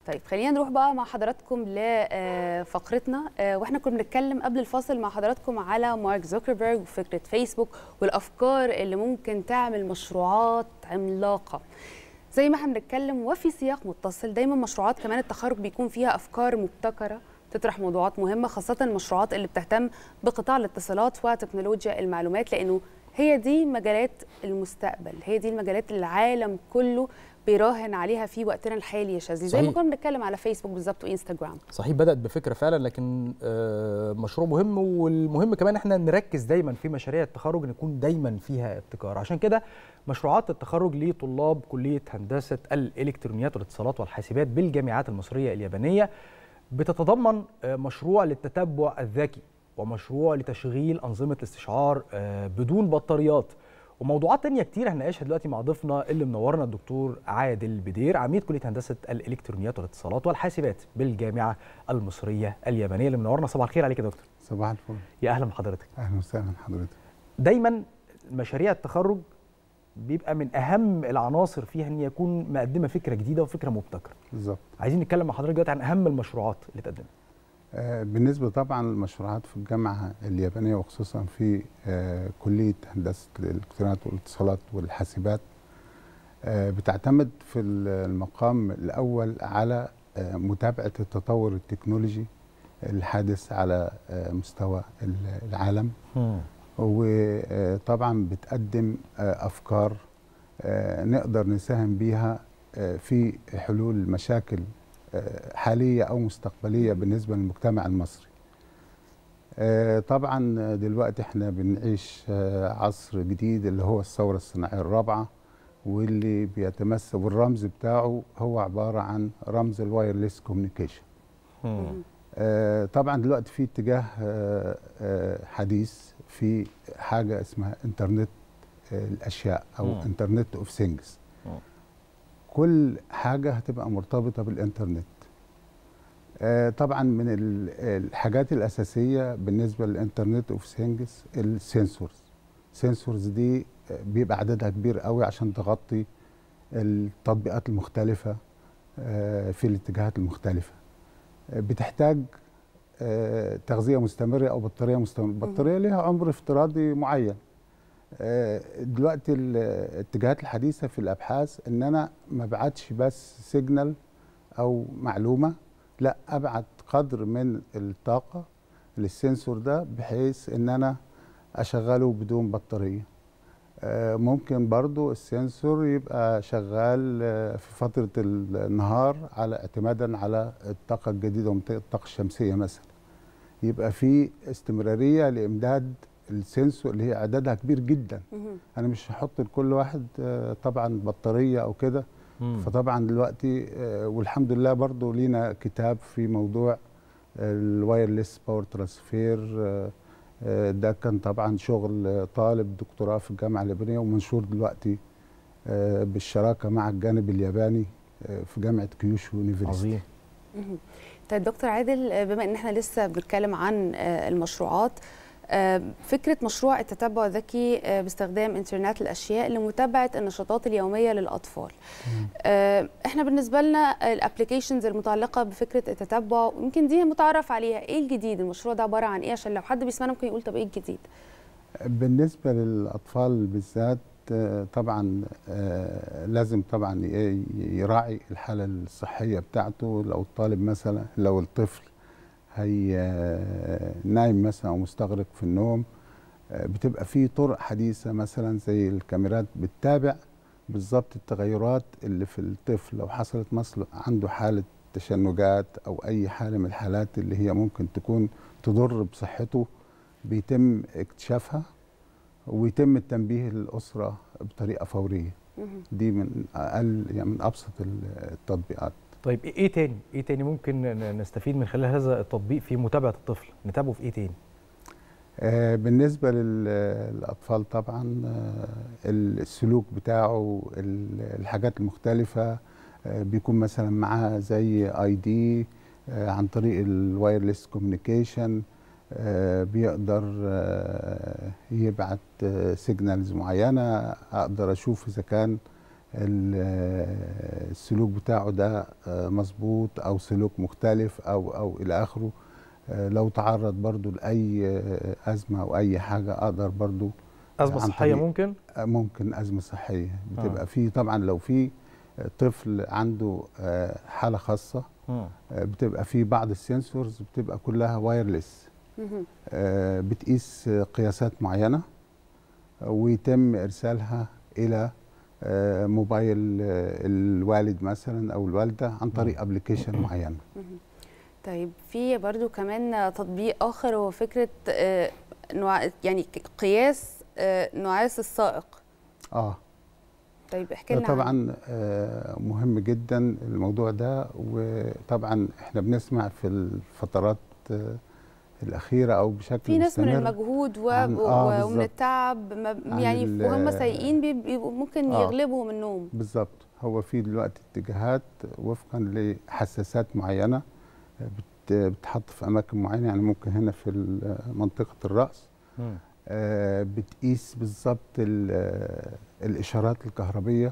طيب خلينا نروح بقى مع حضراتكم لفقرتنا واحنا كنا بنتكلم قبل الفاصل مع حضراتكم على مارك زوكربيرج وفكره فيسبوك والافكار اللي ممكن تعمل مشروعات عملاقه زي ما احنا بنتكلم وفي سياق متصل دايما مشروعات كمان التخرج بيكون فيها افكار مبتكره تطرح موضوعات مهمه خاصه المشروعات اللي بتهتم بقطاع الاتصالات وتكنولوجيا المعلومات لانه هي دي مجالات المستقبل هي دي المجالات اللي العالم كله بيراهن عليها في وقتنا الحالي يا شاذلي زي ما كنا بنتكلم على فيسبوك بالظبط وانستجرام صحيح بدات بفكره فعلا لكن مشروع مهم والمهم كمان احنا نركز دايما في مشاريع التخرج نكون دايما فيها ابتكار عشان كده مشروعات التخرج لطلاب كليه هندسه الالكترونيات والاتصالات والحاسبات بالجامعات المصريه اليابانيه بتتضمن مشروع للتتبع الذكي ومشروع لتشغيل انظمه الاستشعار بدون بطاريات وموضوعات تانية كتير هنناقشها دلوقتي مع ضيفنا اللي منورنا الدكتور عادل بدير عميد كليه هندسه الالكترونيات والاتصالات والحاسبات بالجامعه المصريه اليابانيه اللي منورنا صباح الخير عليك يا دكتور صباح الفل يا اهلا بحضرتك اهلا وسهلا حضرتك دايما مشاريع التخرج بيبقى من اهم العناصر فيها ان يكون مقدمه فكره جديده وفكره مبتكره بالظبط عايزين نتكلم مع حضرتك دلوقتي عن اهم المشروعات اللي اتقدمت بالنسبة طبعا للمشروعات في الجامعة اليابانية وخصوصا في كلية هندسة الإلكترونيات والاتصالات والحاسبات بتعتمد في المقام الأول على متابعة التطور التكنولوجي الحادث على مستوى العالم وطبعا بتقدم أفكار نقدر نساهم بيها في حلول مشاكل حاليه او مستقبليه بالنسبه للمجتمع المصري. طبعا دلوقتي احنا بنعيش عصر جديد اللي هو الثوره الصناعيه الرابعه واللي بيتمثل والرمز بتاعه هو عباره عن رمز الوايرلس كوميونيكيشن. طبعا دلوقتي في اتجاه حديث في حاجه اسمها انترنت الاشياء او انترنت اوف ثينجز. كل حاجه هتبقى مرتبطه بالانترنت آه طبعا من الحاجات الاساسيه بالنسبه للانترنت اوف ثينجز السنسورز السنسورز دي بيبقى عددها كبير قوي عشان تغطي التطبيقات المختلفه آه في الاتجاهات المختلفه آه بتحتاج تغذيه مستمره او بطاريه مستمره البطاريه ليها عمر افتراضي معين دلوقتي الاتجاهات الحديثه في الابحاث ان انا ما ابعتش بس سيجنال او معلومه لا ابعت قدر من الطاقه للسنسور ده بحيث ان انا اشغله بدون بطاريه ممكن برضو السنسور يبقى شغال في فتره النهار على اعتمادا على الطاقه الجديده ومنطقه الطاقه الشمسيه مثلا يبقى في استمراريه لامداد السنسور اللي هي عددها كبير جدا انا مش هحط لكل واحد طبعا بطاريه او كده فطبعا دلوقتي والحمد لله برضو لينا كتاب في موضوع الوايرلس باور ترانسفير ده كان طبعا شغل طالب دكتوراه في الجامعه اليابانيه ومنشور دلوقتي بالشراكه مع الجانب الياباني في جامعه كيوشو يونيفرسيتي عظيم طيب دكتور عادل بما ان احنا لسه بنتكلم عن المشروعات فكرة مشروع التتبع الذكي باستخدام انترنت الأشياء لمتابعة النشاطات اليومية للأطفال احنا بالنسبة لنا الابلكيشنز المتعلقة بفكرة التتبع يمكن دي متعرف عليها ايه الجديد المشروع ده عبارة عن ايه عشان لو حد بيسمعنا ممكن يقول طب ايه الجديد بالنسبة للأطفال بالذات طبعا لازم طبعا يراعي الحالة الصحية بتاعته لو الطالب مثلا لو الطفل هي نايم مثلا او مستغرق في النوم بتبقى في طرق حديثه مثلا زي الكاميرات بتتابع بالظبط التغيرات اللي في الطفل لو حصلت مثلا عنده حاله تشنجات او اي حاله من الحالات اللي هي ممكن تكون تضر بصحته بيتم اكتشافها ويتم التنبيه للاسره بطريقه فوريه دي من اقل يعني من ابسط التطبيقات طيب ايه تاني؟ ايه تاني ممكن نستفيد من خلال هذا التطبيق في متابعه الطفل؟ نتابعه في ايه تاني؟ آه بالنسبه للاطفال طبعا آه السلوك بتاعه الحاجات المختلفه آه بيكون مثلا معاه زي اي دي آه عن طريق الوايرلس كوميونيكيشن آه بيقدر آه يبعت آه سيجنالز معينه اقدر اشوف اذا كان ال- آه، السلوك بتاعه ده آه، مظبوط او سلوك مختلف او او الى اخره آه، لو تعرض برضو لاي آه، ازمه او اي حاجه اقدر برضو ازمه عن صحيه طريق- ممكن آه، ممكن ازمه صحيه آه. بتبقى في طبعا لو في طفل عنده آه، حاله خاصه مم. آه، بتبقى في بعض السنسورز بتبقى كلها وايرلس مهم. آه، بتقيس آه، قياسات معينه آه، ويتم ارسالها الى آه، موبايل آه، الوالد مثلا او الوالده عن طريق ابلكيشن معين مهم. طيب في برضو كمان تطبيق اخر هو فكره آه، نوع يعني ك- قياس آه، نعاس السائق اه طيب احكي ده لنا عنه. طبعا آه، مهم جدا الموضوع ده وطبعا احنا بنسمع في الفترات آه، الاخيره او بشكل في ناس من مستمر المجهود و... عن- و... آه، ومن بالظبط. التعب ما... عن يعني ال- وهم سايقين بي- بيبقوا ممكن آه. يغلبهم النوم بالظبط هو في دلوقتي اتجاهات وفقا لحساسات معينه بت- بتحط في اماكن معينه يعني ممكن هنا في ال- منطقه الراس مم. آه، بتقيس بالظبط ال- آه، الاشارات الكهربيه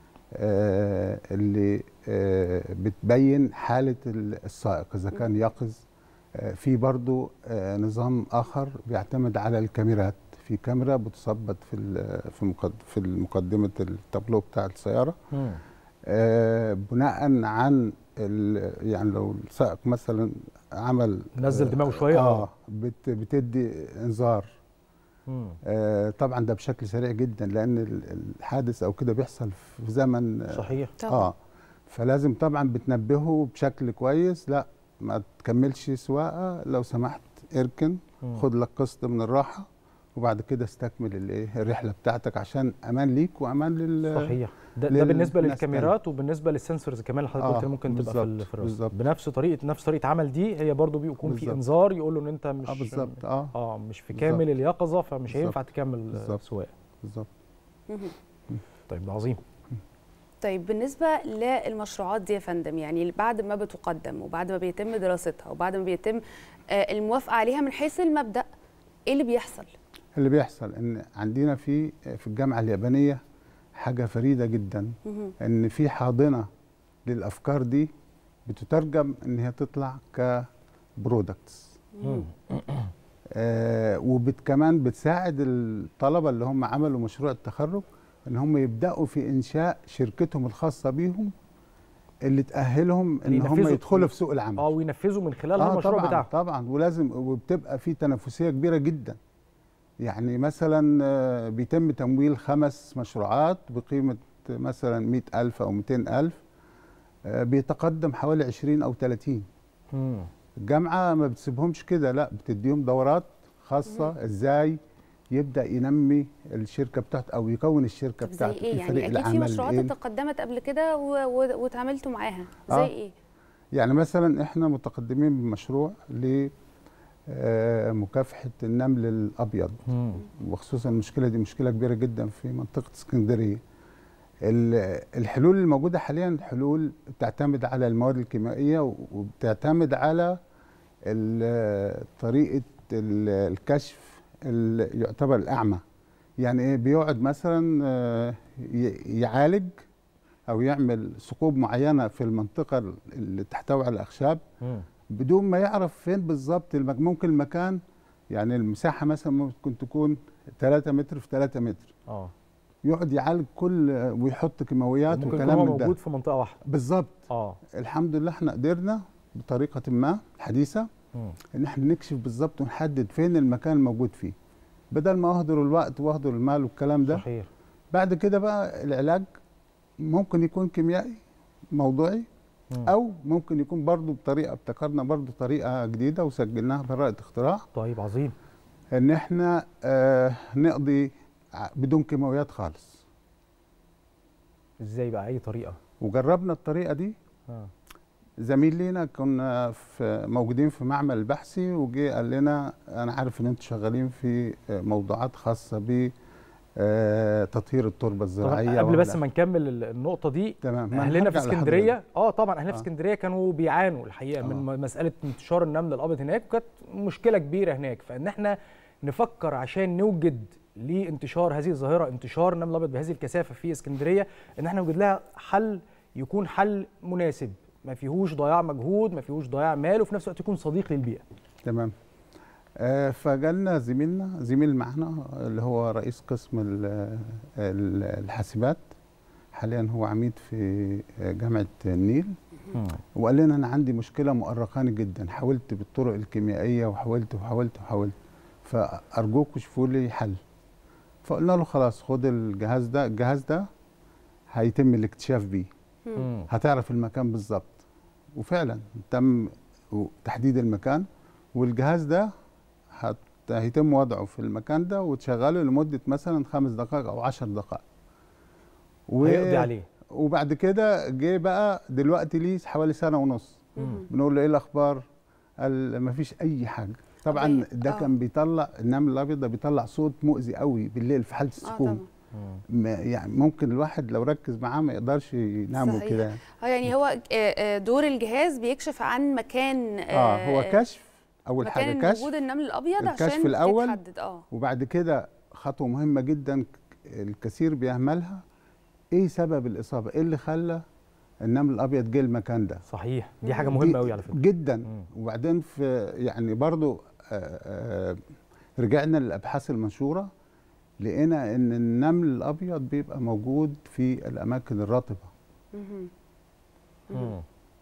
آه، اللي آه، بتبين حاله ال- السائق اذا كان يقظ آه، في برضو آه، نظام اخر بيعتمد على الكاميرات في كاميرا بتثبت في ال- في مقد- في مقدمه التابلو بتاع السياره مم. آه، بناء عن ال- يعني لو السائق مثلا عمل نزل آه، دماغه شوية، آه. اه بت بتدي انذار مم. آه، طبعا ده بشكل سريع جدا لان ال- الحادث او كده بيحصل في زمن آه، صحيح طبعا اه فلازم طبعا بتنبهه بشكل كويس لا ما تكملش سواقه لو سمحت اركن مم. خد لك قسط من الراحه وبعد كده استكمل الايه الرحله بتاعتك عشان امان ليك وامان لل صحيح ده, ده لل- بالنسبه ناس للكاميرات وبالنسه للسنسورز كمان اللي حضرتك آه، قلت ممكن تبقى في ال- بالظبط، في الراس بالظبط. بنفس طريقه نفس طريقه عمل دي هي برضو بيكون في بالظبط. انذار يقول له ان انت مش اه بالظبط اه اه مش في بالظبط. كامل اليقظه فمش بالظبط. هينفع تكمل بالظبط. سواقه بالظبط مهم. طيب ده عظيم طيب بالنسبة للمشروعات دي يا فندم يعني بعد ما بتقدم وبعد ما بيتم دراستها وبعد ما بيتم آه، الموافقة عليها من حيث المبدأ ايه اللي بيحصل؟ اللي بيحصل ان عندنا في في الجامعه اليابانيه حاجه فريده جدا مهم. ان في حاضنه للافكار دي بتترجم ان هي تطلع كبرودكتس مم. آه وكمان بتساعد الطلبه اللي هم عملوا مشروع التخرج ان هم يبداوا في انشاء شركتهم الخاصه بيهم اللي تاهلهم ان هم ينفذوا- يدخلوا في سوق العمل اه وينفذوا من خلالها آه المشروع طبعا بتاعهم طبعا ولازم وبتبقى في تنافسيه كبيره جدا يعني مثلا آه، بيتم تمويل خمس مشروعات بقيمه مثلا مئة ألف أو 200 ألف آه، بيتقدم حوالي 20 أو 30 مم. الجامعة ما بتسيبهمش كده لا بتديهم دورات خاصة ازاي يبدأ ينمي الشركة بتاعته أو يكون الشركة طب زي بتاعته ايه؟ في يعني فريق اكيد في العمل مشروعات إيه؟ تقدمت قبل كده و- و- واتعاملتوا معاها زي آه. ايه؟ يعني مثلا احنا متقدمين بمشروع لمكافحة النمل الأبيض مم. وخصوصا المشكله دي مشكله كبيره جدا في منطقه اسكندريه ال- الحلول الموجوده حاليا حلول بتعتمد على المواد الكيميائيه وبتعتمد على ال- طريقه ال- الكشف اللي يعتبر الاعمى يعني ايه بيقعد مثلا آه، ي- يعالج او يعمل ثقوب معينه في المنطقه اللي تحتوي على الاخشاب مم. بدون ما يعرف فين بالظبط المك... ممكن المكان يعني المساحه مثلا ممكن تكون 3 متر في 3 متر اه يقعد يعالج كل ويحط كيماويات ممكن يكون وكلام هو من ده موجود في منطقه واحده بالظبط اه الحمد لله احنا قدرنا بطريقه ما حديثه مم. ان احنا نكشف بالظبط ونحدد فين المكان الموجود فيه بدل ما اهدر الوقت واهدر المال والكلام ده صحيح بعد كده بقى العلاج ممكن يكون كيميائي موضوعي مم. او ممكن يكون برضو بطريقه ابتكرنا برضو طريقه جديده وسجلناها براءه اختراع طيب عظيم ان احنا آه نقضي ع- بدون كيماويات خالص ازاي بقى اي طريقه وجربنا الطريقه دي اه زميل لينا كنا في موجودين في معمل البحثي وجي قال لنا انا عارف ان انتوا شغالين في آه، موضوعات خاصه ب آه، تطهير التربه طب الزراعيه قبل بس ولا- ما نكمل ال- النقطه دي تمام ما اهلنا في هنرجع اسكندريه لحضرتك. اه طبعا اهلنا في آه. اسكندريه كانوا بيعانوا الحقيقه من م- مساله انتشار النمل الابيض هناك وكانت مشكله كبيره هناك فان احنا نفكر عشان نوجد لانتشار هذه الظاهره انتشار النمل الابيض بهذه الكثافه في اسكندريه ان احنا نوجد لها حل يكون حل مناسب ما فيهوش ضياع مجهود ما فيهوش ضياع مال وفي نفس الوقت يكون صديق للبيئه تمام آه، فجالنا زميلنا زميل معنا اللي هو رئيس قسم ال- ال- الحاسبات حاليا هو عميد في جامعه النيل وقال لنا انا عندي مشكله مؤرقاني جدا حاولت بالطرق الكيميائيه وحاولت وحاولت وحاولت فارجوكوا شوفوا لي حل فقلنا له خلاص خد الجهاز ده الجهاز ده هيتم الاكتشاف بيه مم. هتعرف المكان بالظبط وفعلا تم تحديد المكان والجهاز ده هت- هيتم وضعه في المكان ده وتشغله لمدة مثلا خمس دقائق أو عشر دقائق و... هيقضي عليه وبعد كده جه بقى دلوقتي ليه حوالي سنة ونص مهم. بنقول له ايه الأخبار قال مفيش أي حاجة طبعا طبيعي. ده آه. كان بيطلع النمل الأبيض ده بيطلع صوت مؤذي قوي بالليل في حالة اه السكون طبعا ما- يعني ممكن الواحد لو ركز معاه ما يقدرش ينام صحيح. وكده اه يعني هو آه، آه، دور الجهاز بيكشف عن مكان اه هو كشف اول مكان حاجه موجود كشف النمل الابيض الكشف عشان الأول. يتحدد اه وبعد كده خطوه مهمه جدا الكثير بيهملها ايه سبب الاصابه ايه اللي خلى النمل الابيض جه المكان ده صحيح دي حاجه مم. مهمه دي قوي على فكره جدا مم. وبعدين في يعني برضو آه، آه، رجعنا للابحاث المنشوره لقينا ان النمل الابيض بيبقى موجود في الاماكن الرطبه مهم. مم.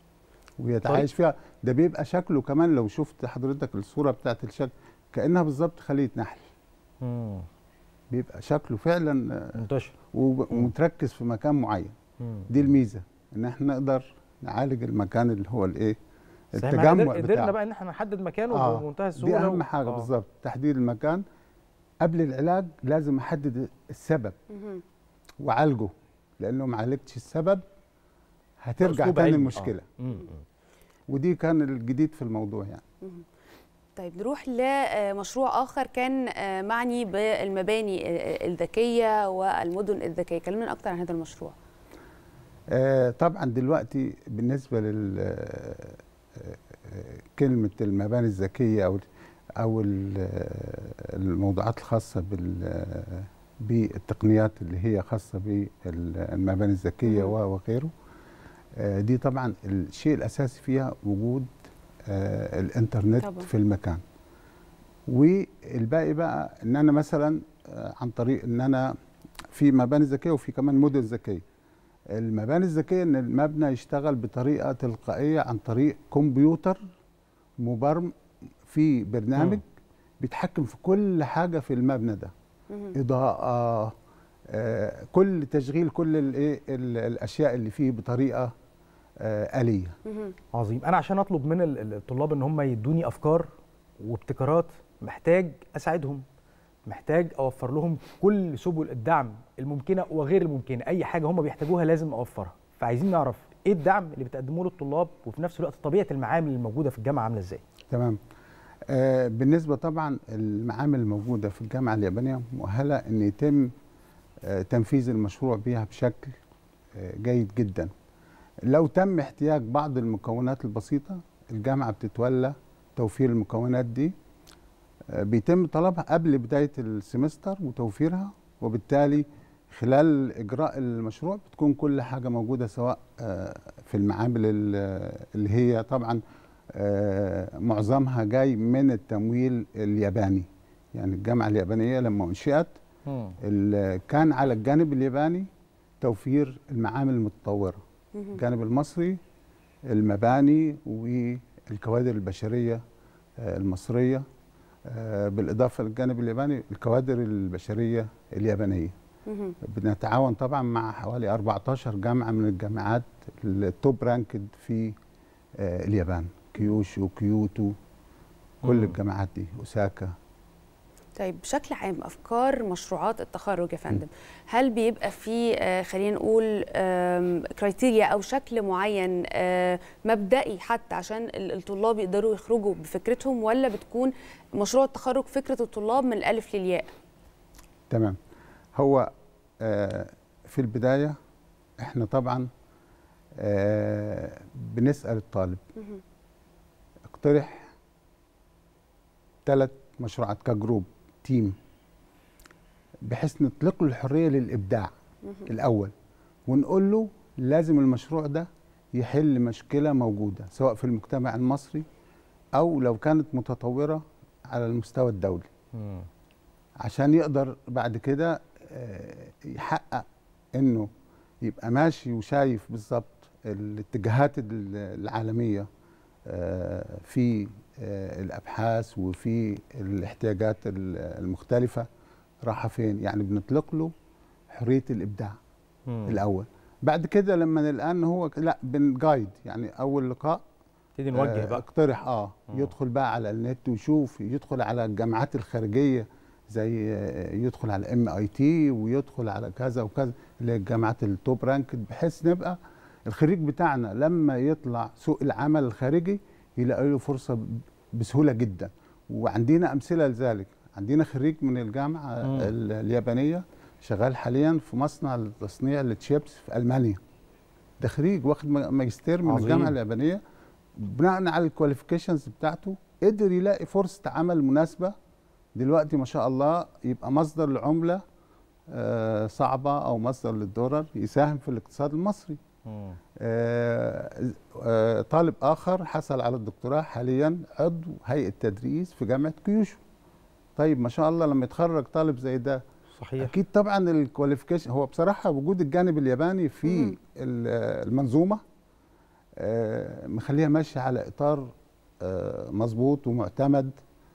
ويتعايش فيها ده بيبقى شكله كمان لو شفت حضرتك الصوره بتاعت الشكل كانها بالظبط خليه نحل مم. بيبقى شكله فعلا آه، منتشر وب- ومتركز في مكان معين مم. دي الميزه ان احنا نقدر نعالج المكان اللي هو الايه صحيح، ما التجمع قدر- قدرنا بتاعه بقى ان احنا نحدد مكانه آه، بمنتهى دي السهوله اهم و- حاجه آه. بالظبط تحديد المكان قبل العلاج لازم احدد السبب مهم. وعالجه لانه ما عالجتش السبب هترجع أسلوب تاني علمي. المشكله آه. مم. ودي كان الجديد في الموضوع يعني مهم. طيب نروح لمشروع اخر كان آه، معني بالمباني آه، الذكيه والمدن الذكيه كلمنا اكتر عن هذا المشروع آه طبعا دلوقتي بالنسبه لل آه، آه، كلمه المباني الذكيه او او ال- آه، الموضوعات الخاصه بال آه، بالتقنيات اللي هي خاصه بالمباني الذكيه مم. و- وغيره آه، دي طبعا الشيء الاساسي فيها وجود آه، الانترنت طبعاً. في المكان والباقي بقى ان انا مثلا آه، عن طريق ان انا في مباني ذكيه وفي كمان مدن ذكيه المباني الذكيه ان المبنى يشتغل بطريقه تلقائيه عن طريق كمبيوتر مبرم في برنامج مم. بيتحكم في كل حاجه في المبنى ده مهم. اضاءه آه، كل تشغيل كل الايه ال- الاشياء اللي فيه بطريقه آه، آلية مهم. عظيم انا عشان اطلب من ال- ال- الطلاب ان هم يدوني افكار وابتكارات محتاج اساعدهم محتاج اوفر لهم كل سبل الدعم الممكنه وغير الممكنه اي حاجه هم بيحتاجوها لازم اوفرها فعايزين نعرف ايه الدعم اللي بتقدموه للطلاب وفي نفس الوقت طبيعه المعامل الموجوده في الجامعه عامله ازاي تمام آه، بالنسبة طبعا المعامل الموجودة في الجامعة اليابانية مؤهلة أن يتم آه، تنفيذ المشروع بها بشكل آه، جيد جدا لو تم احتياج بعض المكونات البسيطة الجامعة بتتولى توفير المكونات دي آه، بيتم طلبها قبل بداية السمستر وتوفيرها وبالتالي خلال إجراء المشروع بتكون كل حاجة موجودة سواء آه، في المعامل ال- اللي هي طبعا آه، معظمها جاي من التمويل الياباني يعني الجامعة اليابانية لما أنشئت ال- كان على الجانب الياباني توفير المعامل المتطورة مهم. الجانب المصري المباني والكوادر البشرية آه، المصرية آه، بالإضافة للجانب الياباني الكوادر البشرية اليابانية مهم. بنتعاون طبعا مع حوالي 14 جامعة من الجامعات التوب رانكد في آه، اليابان كيوشو كيوتو كل مم. الجامعات دي اوساكا طيب بشكل عام افكار مشروعات التخرج يا فندم هل بيبقى في آه، خلينا نقول آم، كرايتيريا او شكل معين آه، مبدئي حتى عشان ال- الطلاب يقدروا يخرجوا بفكرتهم ولا بتكون مشروع التخرج فكره الطلاب من الالف للياء تمام هو آه، في البداية احنا طبعا آه، بنسأل الطالب مهم. اقترح ثلاث مشروعات كجروب تيم بحيث نطلق له الحريه للابداع الاول ونقول له لازم المشروع ده يحل مشكله موجوده سواء في المجتمع المصري او لو كانت متطوره على المستوى الدولي مم. عشان يقدر بعد كده آه، يحقق انه يبقى ماشي وشايف بالظبط الاتجاهات ال- العالميه آه، في آه، الابحاث وفي الاحتياجات ال- المختلفه رايحه فين يعني بنطلق له حريه الابداع مم. الاول بعد كده لما نلقى ان هو لا بنجايد يعني اول لقاء نبتدي نوجه آه، بقى اقترح اه مم. يدخل بقى على النت ويشوف يدخل على الجامعات الخارجيه زي آه، يدخل على ام اي تي ويدخل على كذا وكذا اللي هي الجامعات التوب رانك بحيث نبقى الخريج بتاعنا لما يطلع سوق العمل الخارجي يلاقي له فرصه ب- بسهوله جدا وعندنا امثله لذلك عندنا خريج من الجامعه مم. ال- اليابانيه شغال حاليا في مصنع لتصنيع التشيبس في المانيا ده خريج واخد م- ماجستير من عظيم. الجامعه اليابانيه بناء على الكواليفيكيشنز بتاعته قدر يلاقي فرصه عمل مناسبه دلوقتي ما شاء الله يبقى مصدر لعمله آه، صعبه او مصدر للدولار يساهم في الاقتصاد المصري مم. آه، آه، طالب اخر حصل على الدكتوراه حاليا عضو هيئه تدريس في جامعه كيوشو طيب ما شاء الله لما يتخرج طالب زي ده صحيح اكيد طبعا الكواليفيكيشن هو بصراحه وجود الجانب الياباني في مم. ال- المنظومه آه، مخليها ماشيه على اطار آه، مظبوط ومعتمد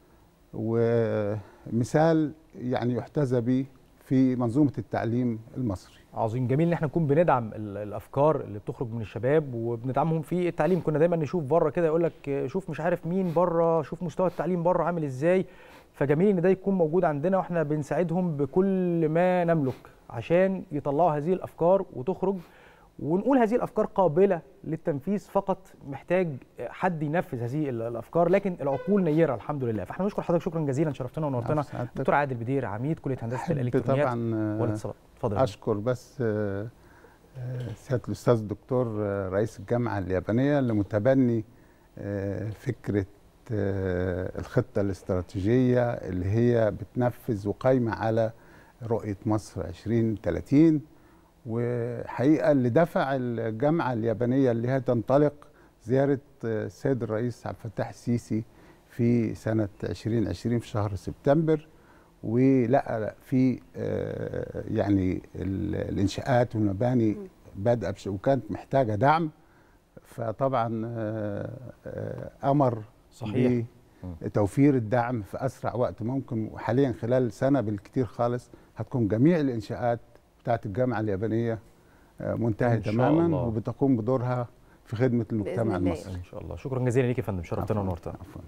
ومثال يعني يحتذى به في منظومه التعليم المصري عظيم جميل ان احنا نكون بندعم ال- الافكار اللي بتخرج من الشباب وبندعمهم في التعليم كنا دايما نشوف بره كده يقول لك شوف مش عارف مين بره شوف مستوى التعليم بره عامل ازاي فجميل ان ده يكون موجود عندنا واحنا بنساعدهم بكل ما نملك عشان يطلعوا هذه الافكار وتخرج ونقول هذه الافكار قابله للتنفيذ فقط محتاج حد ينفذ هذه ال- الافكار لكن العقول نيره الحمد لله فاحنا بنشكر حضرتك شكرا جزيلا شرفتنا ونورتنا سعادتك. دكتور عادل بدير عميد كليه هندسه أحب الالكترونيات طبعا آه، والاتصالات اتفضل يا فندم. اشكر بس آه، آه، سياده الاستاذ الدكتور آه، رئيس الجامعه اليابانيه اللي متبني آه، فكره آه، الخطه الاستراتيجيه اللي هي بتنفذ وقايمه على رؤيه مصر 2030 وحقيقه اللي دفع الجامعه اليابانيه اللي هي تنطلق زياره آه، السيد الرئيس عبد الفتاح السيسي في سنه 2020 في شهر سبتمبر ولقى في آه، يعني ال- الانشاءات والمباني بادئه بش- وكانت محتاجه دعم فطبعا آه، آه، امر صحيح. بتوفير الدعم في اسرع وقت ممكن وحاليا خلال سنه بالكثير خالص هتكون جميع الانشاءات بتاعت الجامعه اليابانيه آه، منتهيه إن شاء تماما الله. وبتقوم بدورها في خدمه بإذن المجتمع الله. المصري ان شاء الله شكرا جزيلا ليك يا فندم شرفتنا عفواً. ونورتنا عفواً.